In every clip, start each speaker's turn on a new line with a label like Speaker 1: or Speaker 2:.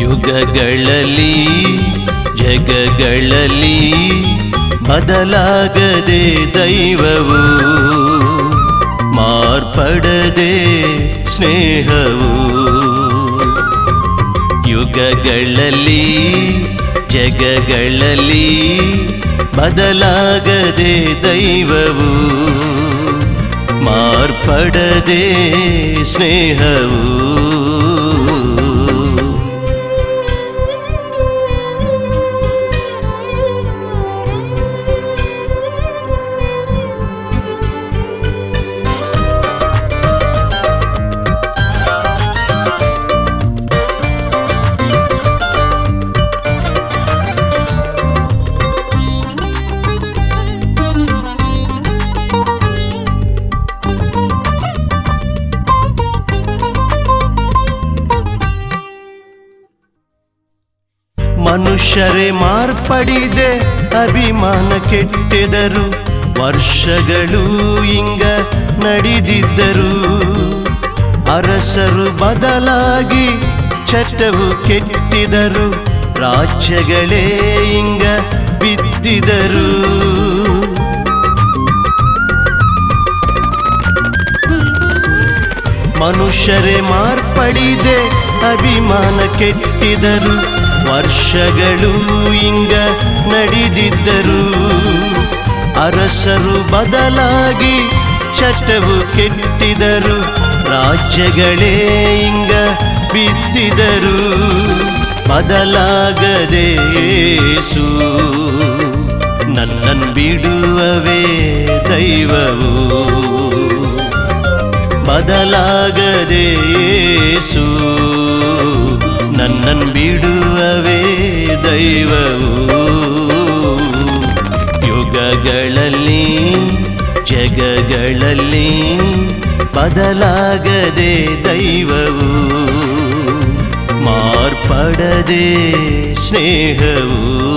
Speaker 1: ಯುಗಗಳಲ್ಲಿ ಜಗಗಳಲ್ಲಿ ಬದಲಾಗದೆ ದೈವವು ಮಾರ್ಪಡದೆ ಸ್ನೇಹವು ಯುಗಗಳಲ್ಲಿ ಜಗಗಳಲ್ಲಿ ಬದಲಾಗದೆ ದೈವವು ಮಾರ್ಪಡದೆ ಸ್ನೇಹವು ಮನುಷ್ಯರೇ ಮಾರ್ಪಡಿದೆ ಅಭಿಮಾನ ಕೆಟ್ಟಿದರು ವರ್ಷಗಳು ಇಂಗ ನಡೆದಿದ್ದರು ಅರಸರು ಬದಲಾಗಿ ಚಟವು ಕೆಟ್ಟಿದರು ರಾಜ್ಯಗಳೇ ಇಂಗ ಬಿದ್ದಿದರು ಮನುಷ್ಯರೇ ಮಾರ್ಪಡಿದೆ ಅಭಿಮಾನ ಕೆಟ್ಟಿದರು ವರ್ಷಗಳು ಇಂಗ ನಡೆದಿದ್ದರು ಅರಸರು ಬದಲಾಗಿ ಚಟವು ಕೆಟ್ಟಿದರು ರಾಜ್ಯಗಳೇ ಇಂಗ ಬಿದ್ದಿದರು ಬದಲಾಗದೆ ಯೇಸು ನನ್ನನ್ ಬಿಡುವವೇ ದೈವವು ಬದಲಾಗದೆ ಯೇಸು ನನ್ನನ್ ಬಿಡುವವೇ ದೈವವು ಯುಗಗಳಲ್ಲಿ ಜಗಗಳಲ್ಲಿ ಬದಲಾಗದೆ ದೈವವು ಮಾರ್ಪಡದೆ ಸ್ನೇಹವು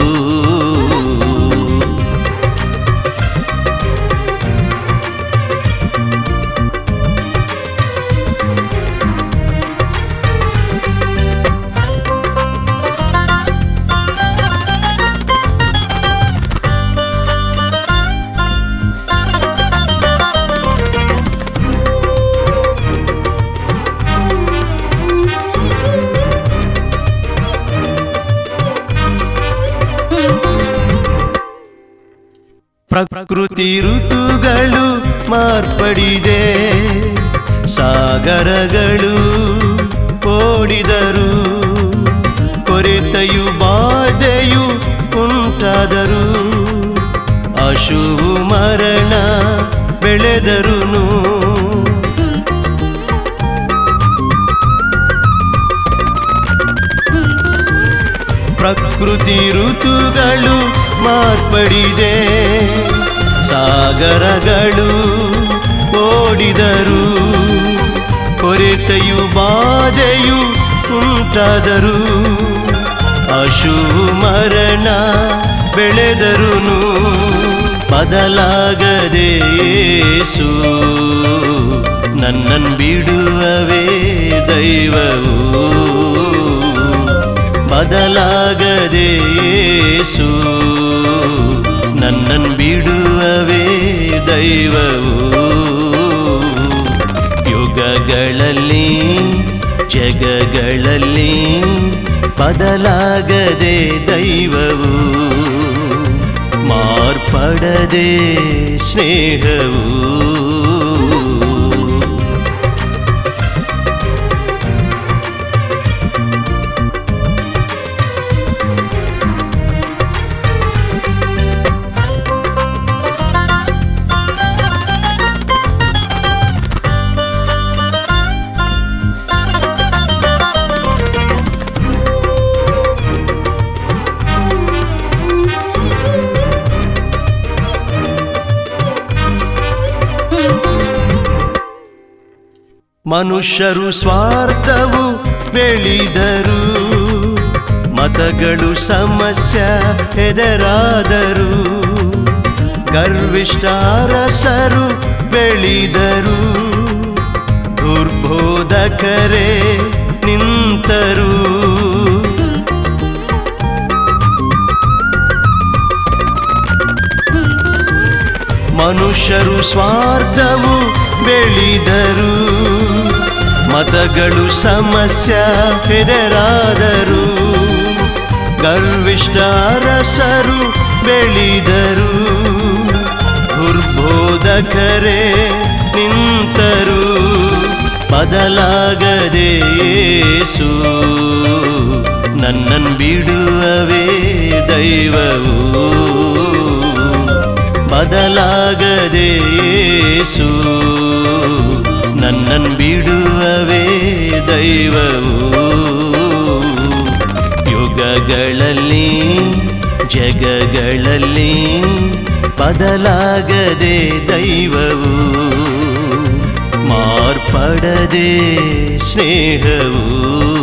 Speaker 1: ಪ್ರಕೃತಿ ಋತುಗಳು ಮಾರ್ಪಡಿದೆ ಸಾಗರಗಳು ಓಡಿದರು ಕೊರೆತೆಯು ಬಾಧೆಯು ಉಂಟಾದರು ಅಶು ಮರಣ ಬೆಳೆದರುನು ಪ್ರಕೃತಿ ಋತುಗಳು ಮಾರ್ಪಡಿದೆ ಸಾಗರಗಳು ಓಡಿದರು ಕೊರೆತೆಯು ಬಾಧೆಯು ಉಂಟಾದರು ಅಶು ಮರಣ ಬೆಳೆದರುನು ಬದಲಾಗದೆ ಯೇಸು ನನ್ನನ್ ಬಿಡುವವೇ ದೈವವು ಬದಲಾಗದೆ ಯೇಸು ನನ್ನನ್ ಬಿಡುವವೇ ದೈವವು ಯುಗಗಳಲ್ಲಿ ಜಗಗಳಲ್ಲಿ ಬದಲಾಗದೆ ದೈವವು ಮಾರ್ಪಡದೆ ಸ್ನೇಹವು ಮನುಷ್ಯರು ಸ್ವಾರ್ಥವು ಬೆಳೆದರು ಮತಗಳು ಸಮಸ್ಯೆ ಎದರಾದರು ಗರ್ವಿಷ್ಠಾರಸರು ಬೆಳೆದರು ದುರ್ಬೋಧಕರೇ ನಿಂತರು ಮನುಷ್ಯರು ಸ್ವಾರ್ಥವು ಬೆಳೆದರು ಮತಗಳು ಸಮಸ್ಯೆ ಹೆದರಾದರು ಗರ್ವಿಷ್ಠ ಅರಸರು ಬೆಳೆದರು ದುರ್ಬೋಧಕರೇ ನಿಂತರು ಬದಲಾಗದೆ ಯೇಸು ನನ್ನನ್ ಬಿಡುವವೇ ದೈವವು ಬದಲಾಗದೆ ಯೇಸು ನನ್ನನ್ ಬಿಡುವವೇ ದೈವವು ಯುಗಗಳಲ್ಲಿ ಜಗಗಳಲ್ಲಿ ಬದಲಾಗದೆ ದೈವವು ಮಾರ್ಪಡದೆ ಸ್ನೇಹವು